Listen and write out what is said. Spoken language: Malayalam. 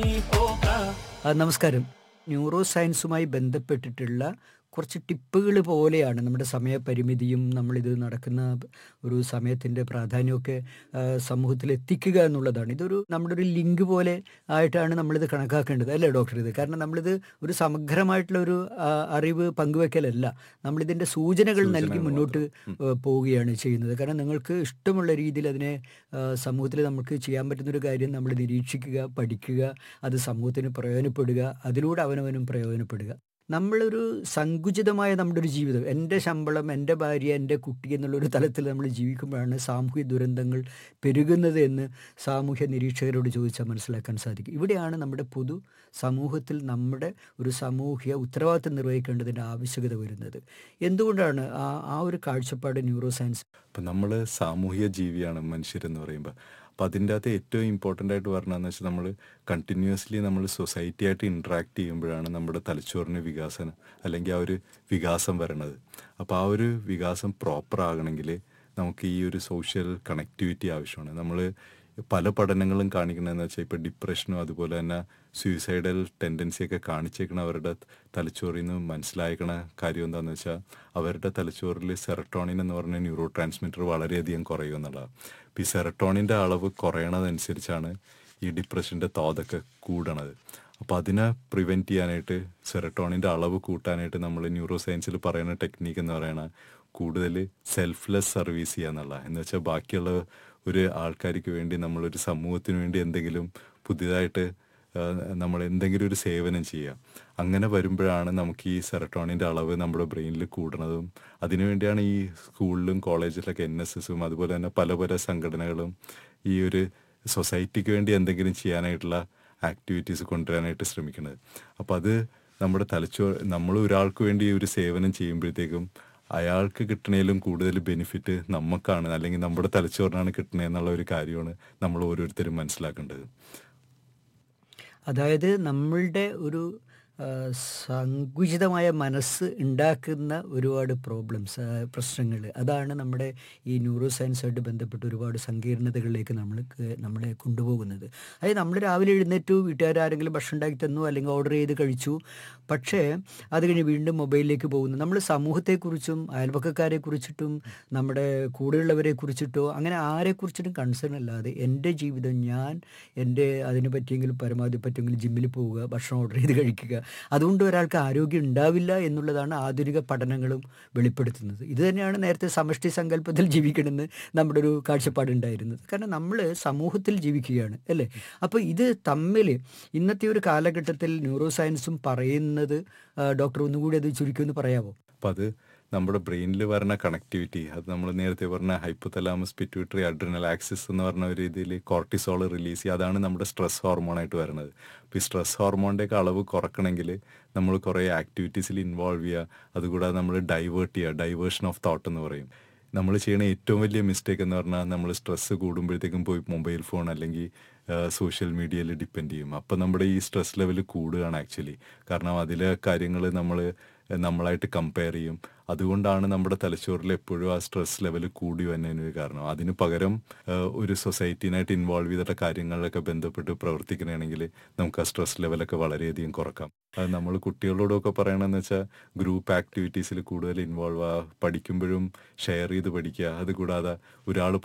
ആ, നമസ്കാരം ന്യൂറോ സയൻസുമായി ബന്ധപ്പെട്ടിട്ടുള്ള കുറച്ച് ടിപ്പുകൾ പോലെയാണ് നമ്മുടെ സമയപരിമിതിയും നമ്മളിത് നടക്കുന്ന ഒരു സമയത്തിൻ്റെ പ്രാധാന്യമൊക്കെ ആ, സമൂഹത്തിൽ എത്തിക്കുക എന്നുള്ളതാണ് ഇതൊരു നമ്മുടെ ഒരു ലിങ്ക് പോലെ ആയിട്ടാണ് നമ്മളിത് കണക്കാക്കേണ്ടത് അല്ലേ ഡോക്ടർ ഇത് കാരണം നമ്മളിത് ഒരു സമഗ്രമായിട്ടുള്ള ഒരു ആ, അറിവ് പങ്കുവെക്കലല്ല നമ്മളിതിൻ്റെ സൂചനകൾ നൽകി സൂചനകൾ മുന്നോട്ട് മാത്രം. ഏഹ് പോവുകയാണ് ചെയ്യുന്നത് കാരണം നിങ്ങൾക്ക് ഇഷ്ടമുള്ള രീതിയിൽ അതിനെ സമൂഹത്തിൽ നമുക്ക് ചെയ്യാൻ പറ്റുന്നൊരു കാര്യം നമ്മൾ നിരീക്ഷിക്കുക പഠിക്കുക അത് സമൂഹത്തിന് പ്രയോജനപ്പെടുക അതിലൂടെ അവനവനും പ്രയോജനപ്പെടുക നമ്മളൊരു സങ്കുചിതമായ നമ്മുടെ ഒരു ജീവിതം എൻ്റെ ശമ്പളം എൻ്റെ ഭാര്യ എൻ്റെ കുട്ടി എന്നുള്ളൊരു തലത്തിൽ നമ്മൾ ജീവിക്കുമ്പോഴാണ് സാമൂഹിക ദുരന്തങ്ങൾ പെരുകുന്നത് എന്ന് സാമൂഹ്യ നിരീക്ഷകരോട് ചോദിച്ചാൽ മനസ്സിലാക്കാൻ സാധിക്കും ഇവിടെയാണ് നമ്മുടെ പൊതു സമൂഹത്തിൽ നമ്മുടെ ഒരു സാമൂഹ്യ ഉത്തരവാദിത്തം നിർവഹിക്കേണ്ടതിൻ്റെ ആവശ്യകത വരുന്നത് എന്തുകൊണ്ടാണ് ആ ആ ഒരു കാഴ്ചപ്പാട് ന്യൂറോ സയൻസ് അപ്പം നമ്മൾ സാമൂഹിക ജീവിയാണ് മനുഷ്യരെന്ന് പറയുമ്പോൾ അപ്പം അതിൻ്റെ അകത്ത് ഏറ്റവും ഇമ്പോർട്ടൻ്റ് ആയിട്ട് പറഞ്ഞതെന്ന് വെച്ചാൽ നമ്മൾ കണ്ടിന്യൂസ്ലി നമ്മൾ സൊസൈറ്റി ആയിട്ട് ഇൻട്രാക്ട് ചെയ്യുമ്പോഴാണ് നമ്മുടെ തലച്ചോറിന് വികാസനം അല്ലെങ്കിൽ ആ ഒരു വികാസം വരണത് അപ്പോൾ ആ ഒരു വികാസം പ്രോപ്പർ ആകണമെങ്കിൽ നമുക്ക് ഈ ഒരു സോഷ്യൽ കണക്ടിവിറ്റി ആവശ്യമാണ് നമ്മൾ പല പഠനങ്ങളും കാണിക്കണമെന്ന് വെച്ചാൽ ഇപ്പോൾ ഡിപ്രഷനും അതുപോലെ തന്നെ സൂയിസൈഡൽ ടെൻഡൻസിയൊക്കെ കാണിച്ചേക്കണ അവരുടെ തലച്ചോറിൽ നിന്ന് മനസ്സിലാക്കണ കാര്യം എന്താണെന്ന് വെച്ചാൽ അവരുടെ തലച്ചോറിൽ സെറട്ടോണിൻ എന്ന് പറഞ്ഞ ന്യൂറോ ട്രാൻസ്മിറ്റർ വളരെയധികം കുറയും എന്നുള്ളതാണ് അപ്പോൾ ഈ സെറട്ടോണിൻ്റെ അളവ് കുറയണതനുസരിച്ചാണ് ഈ ഡിപ്രഷൻ്റെ തോതൊക്കെ കൂടണത് അപ്പോൾ അതിനെ പ്രിവെൻറ്റ് ചെയ്യാനായിട്ട് സെറട്ടോണിൻ്റെ അളവ് കൂട്ടാനായിട്ട് നമ്മൾ ന്യൂറോ സയൻസിൽ പറയുന്ന ടെക്നീക്ക് എന്ന് പറയുന്നത് കൂടുതൽ സെൽഫ്ലെസ് സർവീസ് ചെയ്യുക എന്നുള്ള എന്ന് വെച്ചാൽ ബാക്കിയുള്ള ഒരു ആൾക്കാർക്ക് വേണ്ടി നമ്മളൊരു സമൂഹത്തിന് വേണ്ടി എന്തെങ്കിലും പുതിയതായിട്ട് നമ്മൾ എന്തെങ്കിലും ഒരു സേവനം ചെയ്യുക അങ്ങനെ വരുമ്പോഴാണ് നമുക്ക് ഈ സെറട്ടോണിൻ്റെ അളവ് നമ്മുടെ ബ്രെയിനിൽ കൂടണതും അതിനുവേണ്ടിയാണ് ഈ സ്കൂളിലും കോളേജിലൊക്കെ എൻ എസ് എസും അതുപോലെ തന്നെ പല പല സംഘടനകളും ഈ ഒരു സൊസൈറ്റിക്ക് വേണ്ടി എന്തെങ്കിലും ചെയ്യാനായിട്ടുള്ള ആക്ടിവിറ്റീസ് കൊണ്ടുവരാനായിട്ട് ശ്രമിക്കുന്നത് അപ്പോൾ അത് നമ്മുടെ തലച്ചോർ നമ്മൾ ഒരാൾക്ക് വേണ്ടി ഒരു സേവനം ചെയ്യുമ്പോഴത്തേക്കും അയാൾക്ക് കിട്ടണേലും കൂടുതൽ ബെനിഫിറ്റ് നമുക്കാണ് അല്ലെങ്കിൽ നമ്മുടെ തലച്ചോറിനാണ് കിട്ടണതെന്നുള്ള ഒരു കാര്യമാണ് നമ്മൾ ഓരോരുത്തരും മനസ്സിലാക്കേണ്ടത് അതായത് നമ്മളുടെ ഒരു ആ, സങ്കുചിതമായ മനസ്സ് ഉണ്ടാക്കുന്ന ഒരുപാട് പ്രോബ്ലംസ് പ്രശ്നങ്ങൾ അതാണ് നമ്മുടെ ഈ ന്യൂറോ സയൻസുമായിട്ട് ബന്ധപ്പെട്ട് ഒരുപാട് സങ്കീർണതകളിലേക്ക് നമ്മൾ നമ്മളെ കൊണ്ടുപോകുന്നത് അതായത് നമ്മൾ രാവിലെ എഴുന്നേറ്റു വീട്ടുകാരെങ്കിലും ഭക്ഷണം ഉണ്ടാക്കി തന്നു അല്ലെങ്കിൽ ഓർഡർ ചെയ്ത് കഴിച്ചു പക്ഷേ അത് കഴിഞ്ഞ് വീണ്ടും മൊബൈലിലേക്ക് പോകുന്നു നമ്മൾ സമൂഹത്തെക്കുറിച്ചും അയൽപക്കക്കാരെ കുറിച്ചിട്ടും നമ്മുടെ കൂടെയുള്ളവരെ കുറിച്ചിട്ടോ അങ്ങനെ ആരെക്കുറിച്ചിട്ടും കൺസേൺ അല്ലാതെ എൻ്റെ ജീവിതം ഞാൻ എൻ്റെ അതിനെ പറ്റിയെങ്കിലും പരമാവധി പറ്റുമെങ്കിൽ ജിമ്മിൽ പോവുക ഭക്ഷണം ഓർഡർ ചെയ്ത് കഴിക്കുക അതുകൊണ്ട് ഒരാൾക്ക് ആരോഗ്യം ഉണ്ടാവില്ല എന്നുള്ളതാണ് ആധുനിക പഠനങ്ങളും വെളിപ്പെടുത്തുന്നത് ഇത് തന്നെയാണ് നേരത്തെ സമഷ്ടി സങ്കല്പത്തിൽ ജീവിക്കണമെന്ന് നമ്മുടെ ഒരു കാഴ്ചപ്പാടുണ്ടായിരുന്നത് കാരണം നമ്മൾ സമൂഹത്തിൽ ജീവിക്കുകയാണ് അല്ലേ അപ്പോൾ ഇത് തമ്മിൽ ഇന്നത്തെ ഒരു കാലഘട്ടത്തിൽ ന്യൂറോ സയൻസും പറയുന്നത് ആ, ഡോക്ടർ ഒന്നുകൂടി അത് ചുരുക്കുമെന്ന് പറയാമോ അപ്പം അത് നമ്മുടെ ബ്രെയിനിൽ വരുന്ന കണക്ടിവിറ്റി അത് നമ്മൾ നേരത്തെ പറഞ്ഞ ഹൈപ്പോതലാമസ് പിറ്റ്യൂട്ടറി അഡ്രിനൽ ആക്സിസ് എന്ന് പറഞ്ഞ ഒരു രീതിയിൽ കോർട്ടിസോൾ റിലീസ് ചെയ്യുക അതാണ് നമ്മുടെ സ്ട്രെസ് ഹോർമോണായിട്ട് വരുന്നത് അപ്പോൾ ഈ സ്ട്രെസ് ഹോർമോണിൻ്റെയൊക്കെ അളവ് കുറക്കണമെങ്കിൽ നമ്മൾ കുറേ ആക്ടിവിറ്റീസിൽ ഇൻവോൾവ് ചെയ്യുക അതുകൂടാതെ നമ്മൾ ഡൈവേർട്ട് ചെയ്യുക ഡൈവേർഷൻ ഓഫ് തോട്ട് എന്ന് പറയും നമ്മൾ ചെയ്യുന്ന ഏറ്റവും വലിയ മിസ്റ്റേക്ക് എന്ന് പറഞ്ഞാൽ നമ്മൾ സ്ട്രെസ്സ് കൂടുമ്പോഴത്തേക്കും പോയി മൊബൈൽ ഫോൺ അല്ലെങ്കിൽ സോഷ്യൽ മീഡിയയിൽ ഡിപ്പെൻഡ് ചെയ്യും അപ്പോൾ നമ്മുടെ ഈ സ്ട്രെസ് ലെവൽ കൂടുകയാണ് ആക്ച്വലി കാരണം അതിലെ കാര്യങ്ങൾ നമ്മൾ നമ്മളായിട്ട് കമ്പയർ ചെയ്യും അതുകൊണ്ടാണ് നമ്മുടെ തലച്ചോറിൽ എപ്പോഴും ആ സ്ട്രെസ് ലെവൽ കൂടി വരുന്നതിന് ഒരു കാരണം അതിന് പകരം ആ, ഒരു സൊസൈറ്റീനായിട്ട് ഇൻവോൾവ് ചെയ്തിട്ട് കാര്യങ്ങളിലൊക്കെ ബന്ധപ്പെട്ട് പ്രവർത്തിക്കണമെങ്കിൽ നമുക്ക് ആ സ്ട്രെസ് ലെവലൊക്കെ വളരെയധികം കുറക്കാം അത് നമ്മൾ കുട്ടികളോടൊക്കെ പറയണമെന്ന് വെച്ചാൽ ഗ്രൂപ്പ് ആക്ടിവിറ്റീസിൽ കൂടുതൽ ഇൻവോൾവ് ആ പഠിക്കുമ്പോഴും ഷെയർ ചെയ്ത് പഠിക്കുക അതുകൂടാതെ ഒരാൾ